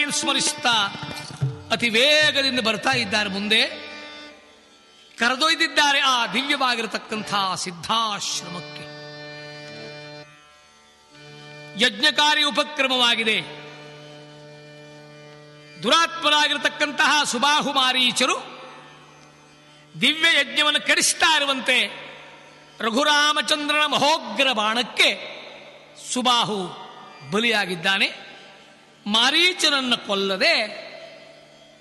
ಸ್ವಾಮಿಯನ್ನು ಸ್ಮರಿಸ್ತಾ ಅತಿ ವೇಗದಿಂದ ಬರ್ತಾ ಇದ್ದಾರೆ ಮುಂದೆ ಕರೆದೊಯ್ದಿದ್ದಾರೆ ಆ ದಿವ್ಯವಾಗಿರತಕ್ಕಂಥ ಸಿದ್ಧಾಶ್ರಮಕ್ಕೆ ಯಜ್ಞಕಾರಿ ಉಪಕ್ರಮವಾಗಿದೆ ದುರಾತ್ಮರಾಗಿರತಕ್ಕಂತಹ ಸುಬಾಹು ಮಾರೀಚರು ದಿವ್ಯ ಯಜ್ಞವನ್ನು ಕೆಡಿಸ್ತಾ ಇರುವಂತೆ ರಘುರಾಮಚಂದ್ರನ ಮಹೋಗ್ರ ಬಾಣಕ್ಕೆ ಸುಬಾಹು ಬಲಿಯಾಗಿದ್ದಾನೆ ಮಾರೀಚನನ್ನು ಕೊಲ್ಲದೆ